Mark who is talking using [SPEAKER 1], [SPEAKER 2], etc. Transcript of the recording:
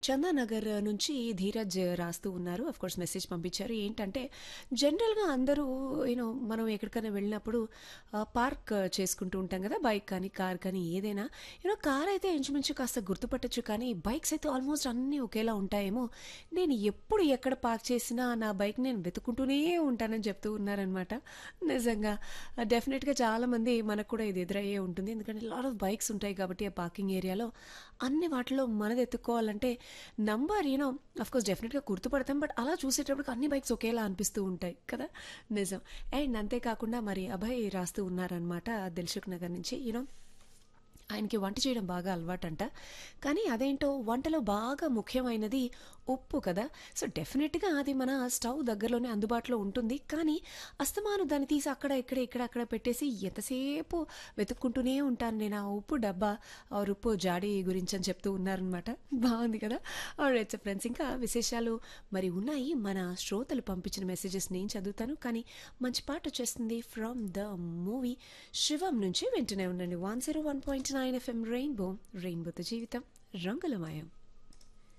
[SPEAKER 1] చందానగర్ నుంచి ధీరజ్ రాస్తూ ఉన్నారు. ఆఫ్‌కోర్స్ మెసేజ్ పంపించారు. ఏంటంటే, జనరల్‌గా అందరూ యూనో మనం ఎక్కడికైనా వెళ్ళినప్పుడు ఆహ్, పార్క్ చేసుకుంటూ ఉంటాం గదా! బైక్ కానీ, కార్ కానీ ఏదైనా. యూనో కార్ అయితే ఇంచుమించు కాస్త గుర్తుపట్టొచ్చు కానీ, బైక్స్ అయితే ఆల్మోస్ట్ అన్నీ ఒకేలా ఉంటాయేమో. నేను ఎప్పుడు ఎక్కడ పార్క్ చేసినా నా బైక్ నేను వెతుక్కుంటూనే ఉంటానని చెప్తూ ఉన్నారనమాట. నిజంగా డెఫినెట్‌గా చాలామంది మనకు కూడా ఇది ఎదురయ్యే ఉంటుంది. ఎందుకంటే లాట్ ఆఫ్ బైక్స్ ఉంటాయి కాబట్టి ఆ పార్కింగ్ ఏరియాలో. అన్ని వాటిలో మనది ఎతుక్కోవాలంటే నంబర్ యూనో ఆఫ్‌కోర్స్ డెఫినెట్‌గా గుర్తుపడతాం. బట్ అలా చూసేటప్పటికి అన్ని బైక్స్ ఒకేలా అనిపిస్తూ ఉంటాయి కదా! నిజం. అండ్ అంతే కాకుండా మరి అభయ్ రాస్తూ ఉన్నారనమాట దిల్‌సుఖ్ నగర్ నుంచి. యూనో ఆయనకి వంట చేయడం బాగా అలవాటంట. కానీ అదేంటో వంటలో బాగా ముఖ్యమైనది ఉప్పు కదా! సో, డెఫినెట్‌గా అది మన స్టవ్ దగ్గరలోనే అందుబాటులో ఉంటుంది. కానీ అస్తమాను దాన్ని తీసి అక్కడ, ఇక్కడ, ఇక్కడ, అక్కడ పెట్టేసి ఎంతసేపు వెతుక్కుంటూనే ఉంటాను నేను ఆ ఉప్పు డబ్బా ఆర్ ఉప్పు జాడీ గురించని చెప్తూ ఉన్నారనమాట. బావుంది కదా! ఆల్రైట్ సో ఫ్రెండ్స్ ఇంకా విశేషాలు మరి ఉన్నాయి. మన శ్రోతలు పంపించిన మెసేజెస్ నేను చదువుతాను. కానీ మంచి పాటొచ్చేస్తుంది ఫ్రమ్ ద మూవీ 'శివం' నుంచి వింటూనే ఉండండి. 101.9 ఎఫ్ఎం రెయిన్బో రెయిన్బోతో జీవితం రంగులమయం.